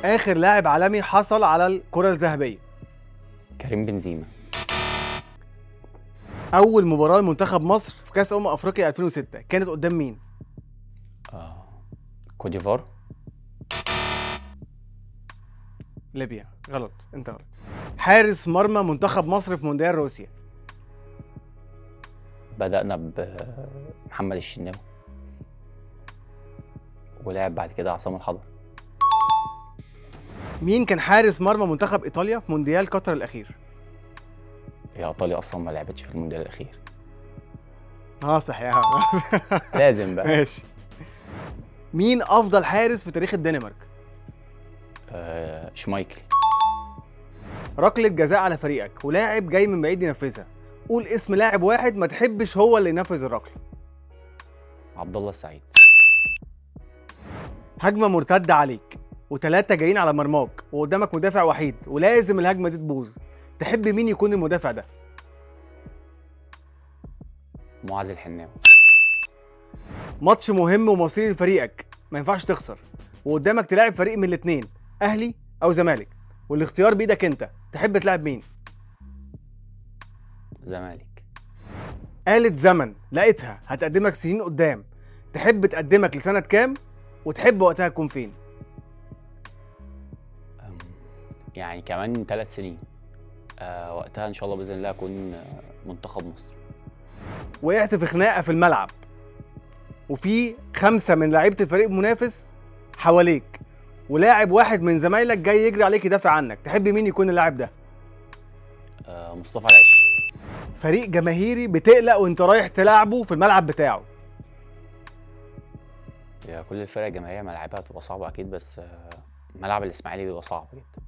اخر لاعب عالمي حصل على الكره الذهبيه كريم بنزيما اول مباراه لمنتخب مصر في كاس امم افريقيا 2006 كانت قدام مين آه. كوديفار ليبيا غلط انت غلط حارس مرمى منتخب مصر في مونديال روسيا بدأنا بمحمد الشناوي ولعب بعد كده عصام الحضر مين كان حارس مرمى منتخب ايطاليا في مونديال قطر الاخير هي ايطاليا اصلا ما لعبتش في المونديال الاخير اه صح يا لازم بقى ماشي مين افضل حارس في تاريخ الدنمارك آه شمايكل ركله جزاء على فريقك ولاعب جاي من بعيد ينفذها قول اسم لاعب واحد ما تحبش هو اللي ينفذ الركله عبد الله السعيد هجمه مرتده عليك وثلاثه جايين على مرماك وقدامك مدافع وحيد ولازم الهجمه دي تبوظ تحب مين يكون المدافع ده معاذ الحناوي ماتش مهم ومصيري لفريقك ما ينفعش تخسر وقدامك تلاعب فريق من الاثنين اهلي او زمالك والاختيار بايدك انت تحب تلعب مين زمالك آلة زمن لقيتها هتقدمك سنين قدام تحب تقدمك لسنة كام وتحب وقتها تكون فين أم، يعني كمان ثلاث سنين آه وقتها ان شاء الله باذن الله اكون آه، منتخب مصر وقعت في خناقة في الملعب وفي خمسة من لعيبة الفريق المنافس حواليك ولاعب واحد من زمايلك جاي يجري عليك يدافع عنك تحب مين يكون اللاعب ده آه مصطفى العش فريق جماهيري بتقلق وانت رايح تلعبه في الملعب بتاعه هي كل الفرق الجماهيريه ملاعبها بتبقى صعبه اكيد بس آه ملعب الاسماعيلي بيبقى صعب جدا